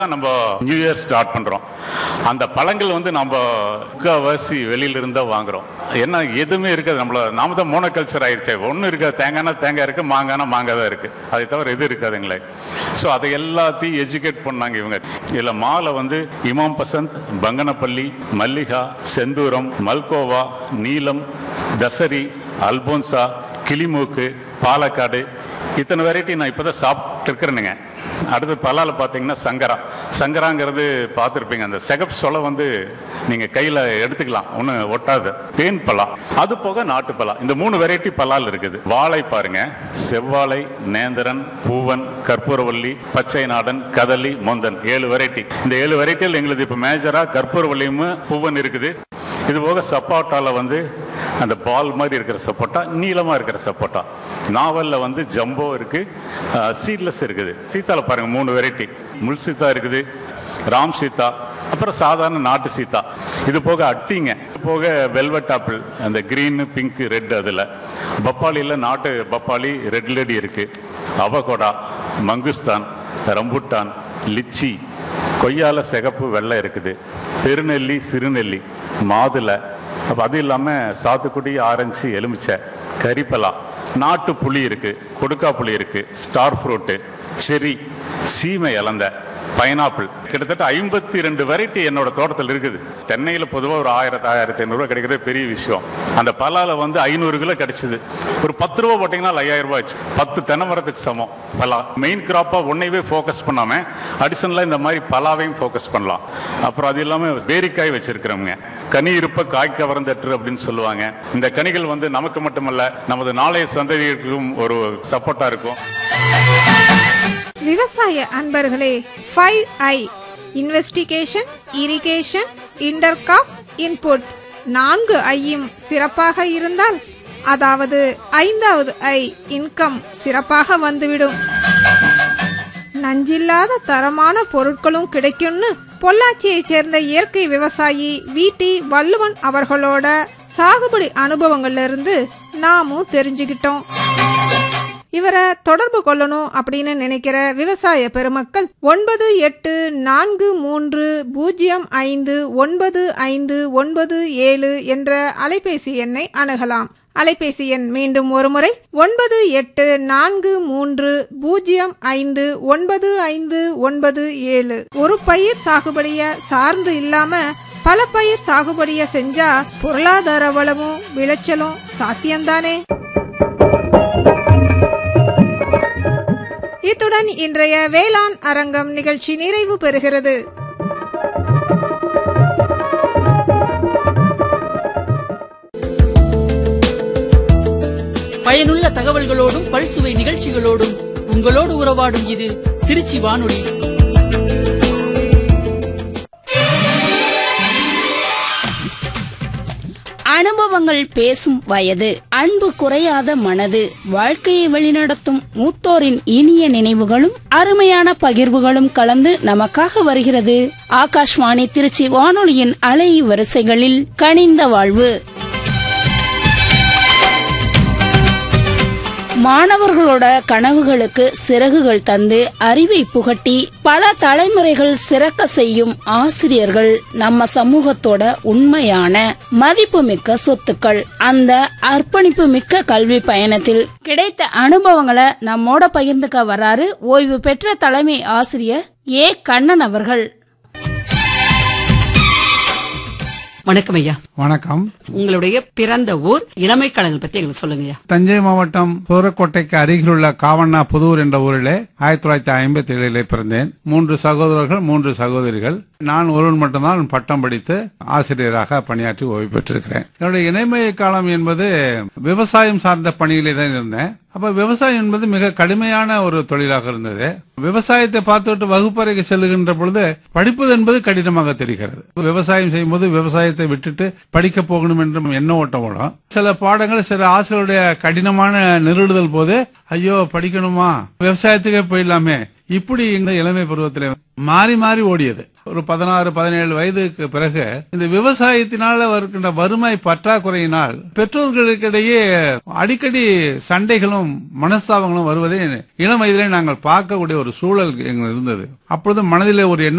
நம்ம new year start பண்றோம் அந்த பழங்கள் வந்து நம்ம முக்கால்வாசி வெளியில இருந்தா வாங்குறோம் என்ன எதுவுமே இருக்காது நம்மள நாம தான் மோனோகல்ச்சர் ஆயிடுச்சு ஒன்றும் இருக்காது தேங்காய்னா தேங்காய் இருக்கு மாங்காய்னா மாங்காய் தான் இருக்கு அதை தவிர எது இருக்காதுங்களே ஸோ அதை எல்லாத்தையும் எஜுகேட் பண்ணாங்க இவங்க இதில் மாலை வந்து இமாம் பசந்த் பங்கனப்பள்ளி மல்லிகா செந்தூரம் மல்கோவா நீலம் தசரி அல்போன்சா கிளிமூக்கு பாலக்காடு இத்தனை வெரைட்டி நான் இப்போதான் சாப்பிட்டு இருக்கிறேனுங்க அடுத்து பலால பார்த்தீங்கன்னா சங்கரா சங்கராங்கிறது பார்த்துருப்பீங்க அந்த செகப் சொலை வந்து நீங்கள் கையில் எடுத்துக்கலாம் ஒன்றும் ஒட்டாது தேன் பலா அது போக நாட்டு பலா இந்த மூணு வெரைட்டி பலால் இருக்குது வாழை பாருங்க செவ்வாழை நேந்திரன் பூவன் கற்பூரவல்லி பச்சை நாடன் கதலி மொந்தன் ஏழு வெரைட்டி இந்த ஏழு வெரைட்டியில் எங்களுக்கு இப்போ மேஜராக கற்பூரவல்லியும் பூவன் இருக்குது இது போக சப்போட்டால வந்து அந்த பால் மாதிரி இருக்கிற சப்போட்டா நீளமா இருக்கிற சப்போட்டா நாவல்ல வந்து ஜம்போ இருக்கு சீட்லெஸ் இருக்குது சீத்தால பாருங்க மூணு வெரைட்டி முள் சீத்தா இருக்குது ராம் சீத்தா அப்புறம் சாதாரண நாட்டு சீத்தா இது போக அட்டிங்க இது போக வெல்வெட் ஆப்பிள் அந்த கிரீன் பிங்க் ரெட் அதில் பப்பாளியில் நாட்டு பப்பாளி ரெட் லேடி இருக்கு அவகோடா மங்குஸ்தான் ரம்புட்டான் லிச்சி கொய்யால சிகப்பு வெள்ளை இருக்குது பெருநெல்லி சிறுநெல்லி மாதுளை அப்போ அது இல்லாமல் சாத்துக்குடி ஆரஞ்சு எலுமிச்சை கரிப்பலா நாட்டு புளி இருக்கு கொடுக்கா புளி இருக்கு ஸ்டார் ஃப்ரூட்டு செரி சீமை இலந்த பைனாப்பிள் கிட்டத்தட்ட ஐம்பத்தி ரெண்டு வெரைட்டி என்னோட தோட்டத்தில் இருக்குது தென்னையில் பொதுவாக ஒரு ஆயிரத்தி ஆயிரத்தி ஐநூறுரூவா கிடைக்கிறதே பெரிய விஷயம் அந்த பலால வந்து ஐநூறு கிலோ கிடைச்சிது ஒரு பத்து ரூபா போட்டிங்கன்னா ஐயாயிரம் ரூபாய் ஆச்சு பத்து தென்னை மரத்துக்கு சமம் பலா மெயின் கிராப்பாக ஒன்றையவே ஃபோக்கஸ் பண்ணாமல் அடிஷனலாக இந்த மாதிரி பலாவையும் ஃபோக்கஸ் பண்ணலாம் அப்புறம் அது இல்லாமல் பேரிக்காய் வச்சிருக்கிறவங்க கனி இருப்ப காய் கவர்ந்தற்று அப்படின்னு சொல்லுவாங்க இந்த கனிகள் வந்து நமக்கு மட்டுமல்ல நமது நாளைய சந்ததிகளுக்கும் ஒரு சப்போர்ட்டா இருக்கும் விவசாய அன்பர்களே five I investigation irrigation intercrop input நான்கு ஐயும் சிறப்பாக இருந்தால் அதாவது ஐந்தாவது ஐ இன்கம் சிறப்பாக வந்துவிடும் நஞ்சில்லாத தரமான பொருட்களும் கிடைக்கும்னு பொள்ளாச்சியைச் சேர்ந்த இயற்கை விவசாயி விடி வள்ளுவன் அவர்களோட சாகுபடி அனுபவங்கள்ல இருந்து நாமும் தெரிஞ்சுக்கிட்டோம் இவரை தொடர்பு கொள்ளணும் அப்படின்னு நினைக்கிற விவசாய பெருமக்கள் ஒன்பது எட்டு நான்கு மூன்று பூஜ்ஜியம் ஐந்து ஒன்பது ஐந்து ஒன்பது ஏழு என்ற அலைபேசி எண்ணை அணுகலாம் அலைபேசி எண் மீண்டும் ஒருமுறை ஒன்பது எட்டு நான்கு மூன்று பூஜ்ஜியம் ஐந்து ஒன்பது ஐந்து ஒன்பது ஏழு ஒரு பயிர் சாகுபடிய சார்ந்து இல்லாம பல பயிர் சாகுபடிய செஞ்சா பொருளாதார வளமும் விளைச்சலும் சாத்தியம்தானே இத்துடன் இன்றைய வேளாண் அரங்கம் நிகழ்ச்சி நிறைவு பெறுகிறது பயனுள்ள தகவல்களோடும் பல்சுவை நிகழ்ச்சிகளோடும் உங்களோடு உறவாடும் இது திருச்சி வானொலி அனுபவங்கள் பேசும் வயது அன்பு குறையாத மனது வாழ்க்கையை வழிநடத்தும் மூத்தோரின் இனிய நினைவுகளும் அருமையான பகிர்வுகளும் கலந்து நமக்காக வருகிறது ஆகாஷ்வாணி திருச்சி வானொலியின் அலை வரிசைகளில் கனிந்த வாழ்வு மாணவர்களோட கனவுகளுக்கு சிறகுகள் தந்து அறிவை புகட்டி பல தலைமுறைகள் சிறக்க செய்யும் ஆசிரியர்கள் நம்ம சமூகத்தோட உண்மையான மதிப்புமிக்க சொத்துக்கள் அந்த அர்ப்பணிப்பு மிக்க கல்வி பயணத்தில் கிடைத்த அனுபவங்களை நம்மோட பகிர்ந்துக்க வராரு ஓய்வு பெற்ற தலைமை ஆசிரியர் ஏ கண்ணன் அவர்கள் வணக்கம் ஐயா வணக்கம் உங்களுடைய பிறந்த ஊர் இளமை கழகம் பத்தி எங்களுக்கு சொல்லுங்க ஐயா தஞ்சை மாவட்டம் சூரக்கோட்டைக்கு அருகிலுள்ள காவண்ணா புதூர் என்ற ஊரிலே ஆயிரத்தி தொள்ளாயிரத்தி ஐம்பத்தி ஏழிலே பிறந்தேன் மூன்று சகோதரர்கள் மூன்று சகோதரிகள் நான் ஒருவன் மட்டும்தான் பட்டம் படித்து ஆசிரியராக பணியாற்றி ஓய்வு பெற்றிருக்கிறேன் என்னுடைய இணைமய காலம் என்பது விவசாயம் சார்ந்த பணியிலே தான் இருந்தேன் அப்ப விவசாயம் என்பது மிக கடுமையான ஒரு தொழிலாக இருந்தது விவசாயத்தை பார்த்துவிட்டு வகுப்பறைக்கு செல்லுகின்ற பொழுது படிப்பது என்பது கடினமாக தெரிகிறது விவசாயம் செய்யும்போது விவசாயத்தை விட்டுட்டு படிக்க போகணும் என்று எண்ண ஓட்டம் ஓடும் சில பாடங்கள் சில ஆசிரியருடைய கடினமான நிறுடுதல் போது ஐயோ படிக்கணுமா விவசாயத்துக்கே போயிடலாமே இப்படி இந்த இளமை பருவத்தில் மாறி மாறி ஓடியது ஒரு பதினாறு பதினேழு வயதுக்கு பிறகு இந்த விவசாயத்தினால வருகின்ற வறுமை பற்றாக்குறையினால் பெற்றோர்களுக்கிடையே அடிக்கடி சண்டைகளும் மனஸ்தாபங்களும் வருவதை இளம் வயதிலே நாங்கள் பார்க்கக்கூடிய ஒரு சூழல் எங்களுக்கு இருந்தது அப்பொழுது மனதிலே ஒரு எண்ணம்